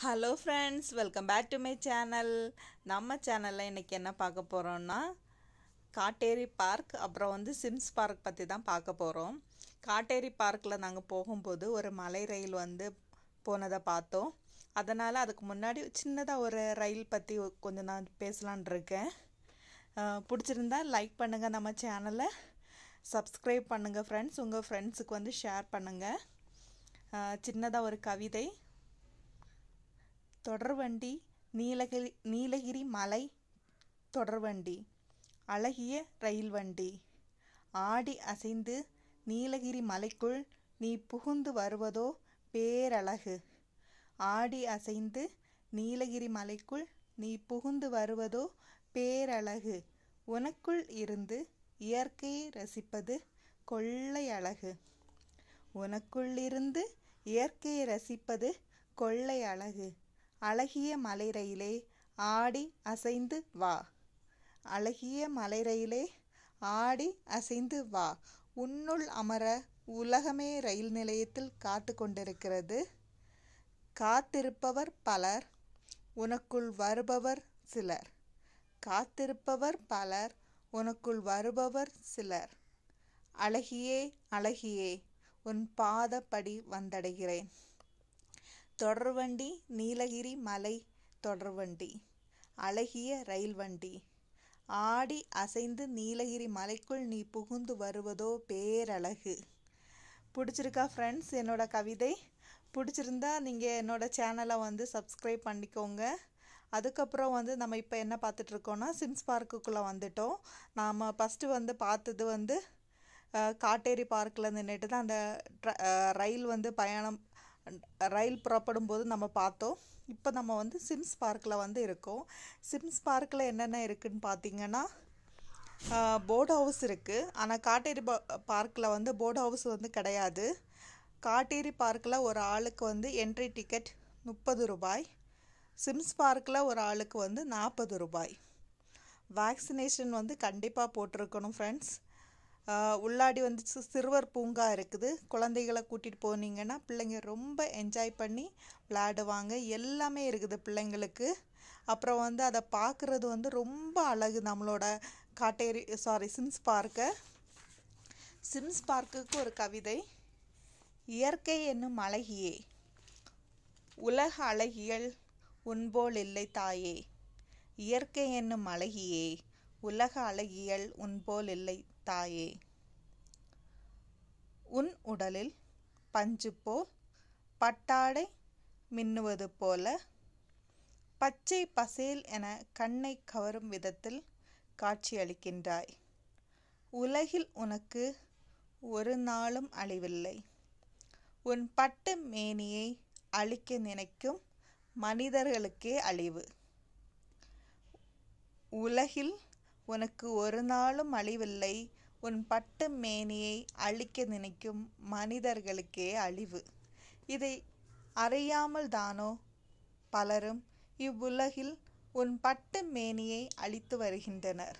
hello friends welcome back to my channel நம்ம சேனலில் இன்றைக்கி என்ன பார்க்க போகிறோம்னா காட்டேரி பார்க் அப்புறம் வந்து சிம்ஸ் பார்க் பற்றி தான் பார்க்க போகிறோம் காட்டேரி பார்க்கில் நாங்கள் போகும்போது ஒரு மலை ரயில் வந்து போனதை பார்த்தோம் அதனால் அதுக்கு முன்னாடி சின்னதாக ஒரு ரயில் பற்றி கொஞ்சம் நான் பேசலான் இருக்கேன் அஹ் பிடிச்சிருந்தா லைக் பண்ணுங்கள் நம்ம சேனலை சப்ஸ்கிரைப் பண்ணுங்கள் ஃப்ரெண்ட்ஸ் உங்கள் ஃப்ரெண்ட்ஸுக்கு வந்து ஷேர் பண்ணுங்கள் சின்னதாக ஒரு கவிதை தொடர்வண்டி நீலகிரி நீலகிரி மலை தொடர்வண்டி அழகிய ரயில் வண்டி ஆடி அசைந்து நீலகிரி மலைக்குள் நீ புகுந்து வருவதோ பேரழகு ஆடி அசைந்து நீலகிரி மலைக்குள் நீ புகுந்து வருவதோ பேரழகு உனக்குள் இருந்து இயற்கையை ரசிப்பது கொள்ளை அழகு உனக்குள்ளிருந்து இயற்கையை ரசிப்பது கொள்ளை அழகு அழகிய மலை ரயிலே ஆடி அசைந்து வா அழகிய மலை ரயிலே ஆடி அசைந்து வா உன்னுள் அமர உலகமே ரயில் நிலையத்தில் காத்து கொண்டிருக்கிறது காத்திருப்பவர் பலர் உனக்குள் வருபவர் சிலர் காத்திருப்பவர் பலர் உனக்குள் வருபவர் சிலர் அழகியே அழகியே உன் பாதப்படி வந்தடைகிறேன் தொடர்வண்டி நீலகிரி மலை தொடர்வண்டி அழகிய ரயில் வண்டி ஆடி அசைந்து நீலகிரி மலைக்குள் நீ புகுந்து வருவதோ பேரழகு பிடிச்சிருக்கா ஃப்ரெண்ட்ஸ் என்னோட கவிதை பிடிச்சிருந்தா நீங்கள் என்னோட சேனலை வந்து சப்ஸ்கிரைப் பண்ணிக்கோங்க அதுக்கப்புறம் வந்து நம்ம இப்போ என்ன பார்த்துட்ருக்கோன்னா சிம்ஸ் பார்க்குக்குள்ளே வந்துட்டோம் நாம் ஃபஸ்ட்டு வந்து பார்த்தது வந்து அஹ், காட்டேரி பார்க்கில் நின்றுட்டு தான் அந்த ட்ர- அஹ், ரயில் வந்து பயணம் ரயில் புறப்படும் போது நம்ம பார்த்தோம் இப்போ நம்ம வந்து சிம்ஸ் பார்க்கில் வந்து இருக்கோம் சிம்ஸ் பார்க்கில் என்னென்ன இருக்குன்னு பார்த்தீங்கன்னா போர்டு ஹவுஸ் இருக்குது ஆனால் காட்டேரி பார்க்கில் வந்து போர்டு ஹவுஸ் வந்து கிடையாது காட்டேரி பார்க்கில் ஒரு ஆளுக்கு வந்து என்ட்ரி டிக்கெட் முப்பது ரூபாய் சிம்ஸ் பார்க்கில் ஒரு ஆளுக்கு வந்து நாற்பது ரூபாய் வேக்சினேஷன் வந்து கண்டிப்பாக போட்டிருக்கணும் ஃப்ரெண்ட்ஸ் உள்ளாடி வந்து சி- சிறுவர் பூங்கா இருக்குது குழந்தைகளை கூட்டிகிட்டு போனீங்கன்னா பிள்ளைங்க ரொம்ப என்ஜாய் பண்ணி விளையாடுவாங்க எல்லாமே இருக்குது பிள்ளைங்களுக்கு அப்புறம் வந்து அதை பார்க்குறது வந்து ரொம்ப அழகு நம்மளோட காட்டேரி சாரி சிம்ஸ் பார்க்கை சிம்ஸ் பார்க்குக்கு ஒரு கவிதை இயற்கை என்னும் அழகியே உலக அழகியல் உன்போல் இல்லை தாயே இயற்கை என்னும் அழகியே உலக அழகியல் உன்போல் இல்லை தாயே உன் உடலில் பஞ்சு போல் பட்டாடை மின்னுவது போல பச்சை பசேல் என கண்ணை கவரும் விதத்தில் காட்சியளிக்கின்றாய் உலகில் உனக்கு ஒரு நாளும் அழிவில்லை உன் பட்டு மேனியை அழிக்க நினைக்கும் மனிதர்களுக்கே அழிவு உலகில் உனக்கு ஒரு நாளும் அழிவில்லை உன் பட்டு மேனியை அழிக்க நினைக்கும் மனிதர்களுக்கே அழிவு இதை அறியாமல் தானோ பலரும் இவ்வுலகில் உன் பட்டு மேனியை அழித்து வருகின்றனர்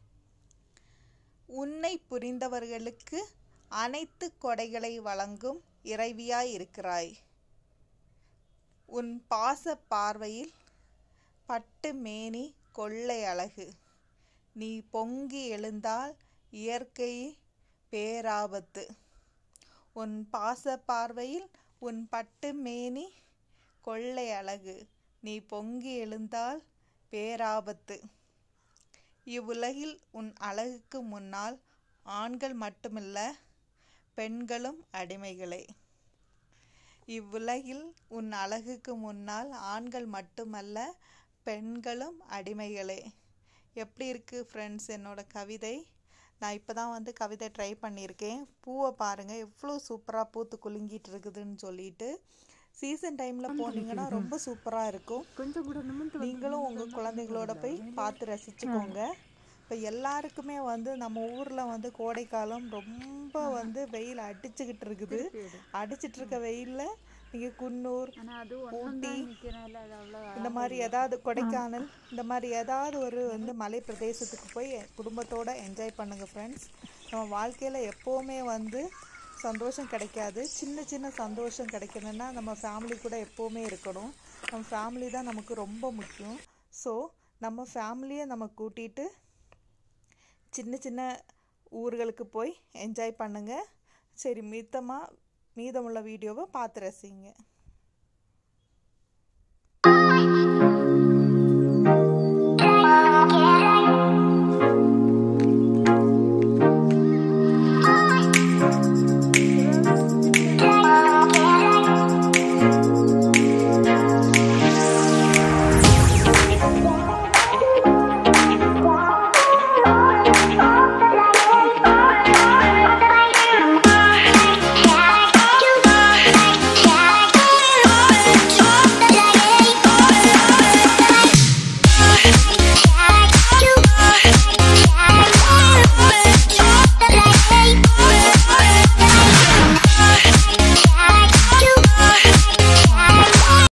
உன்னை புரிந்தவர்களுக்கு அனைத்து கொடைகளை வழங்கும் இறைவியாய் இருக்கிறாய் உன் பாச பார்வையில் பட்டு மேனி கொள்ளை அழகு நீ பொங்கி எழுந்தால் இயற்கை பேராபத்து உன் பாச பார்வையில் உன் பட்டு மேனி கொள்ளை அழகு நீ பொங்கி எழுந்தால் பேராபத்து இவ்வுலகில் உன் அழகுக்கு முன்னால் ஆண்கள் மட்டுமல்ல பெண்களும் அடிமைகளே இவ்வுலகில் உன் அழகுக்கு முன்னால் ஆண்கள் மட்டுமல்ல பெண்களும் அடிமைகளே எப்படி இருக்குது ஃப்ரெண்ட்ஸ் என்னோட கவிதை நான் இப்போ தான் வந்து கவிதை ட்ரை பண்ணியிருக்கேன் பூவை பாருங்கள் எவ்வளோ சூப்பராக பூத்து குலுங்கிட்டு இருக்குதுன்னு சொல்லிட்டு சீசன் டைமில் போனீங்கன்னா ரொம்ப சூப்பராக இருக்கும் கொஞ்சம் கூட நிமிர்ந்து நீங்களும் உங்கள் குழந்தைகளோட போய் பார்த்து ரசிச்சுக்கோங்க இப்போ எல்லாருக்குமே வந்து நம்ம ஊரில் வந்து கோடைக்காலம் ரொம்ப வந்து வெயில் அடிச்சுக்கிட்டு இருக்குது அடிச்சிட்டு இருக்க வெயிலில் நீங்கள் குன்னூர் ஆனா அது ஊட்டி நிக்கிறனால அது அவ்வளோ இந்த மாதிரி ஏதாவது கொடைக்கானல் இந்த மாதிரி ஏதாவது ஒரு வந்து மலை பிரதேசத்துக்கு போய் குடும்பத்தோட என்ஜாய் பண்ணுங்க ஃப்ரெண்ட்ஸ் நம்ம வாழ்க்கையில் எப்போவுமே வந்து சந்தோஷம் கிடைக்காது சின்ன சின்ன சந்தோஷம் கிடைக்கணும்னா நம்ம ஃபேமிலி கூட எப்போவுமே இருக்கணும் நம்ம ஃபேமிலி தான் நமக்கு ரொம்ப முக்கியம் ஸோ நம்ம ஃபேமிலியை நம்ம கூட்டிகிட்டு சின்ன சின்ன ஊர்களுக்கு போய் என்ஜாய் பண்ணுங்கள் சரி மித்தமாக மீதமுள்ள வீடியோவை பார்த்து ரசிங்க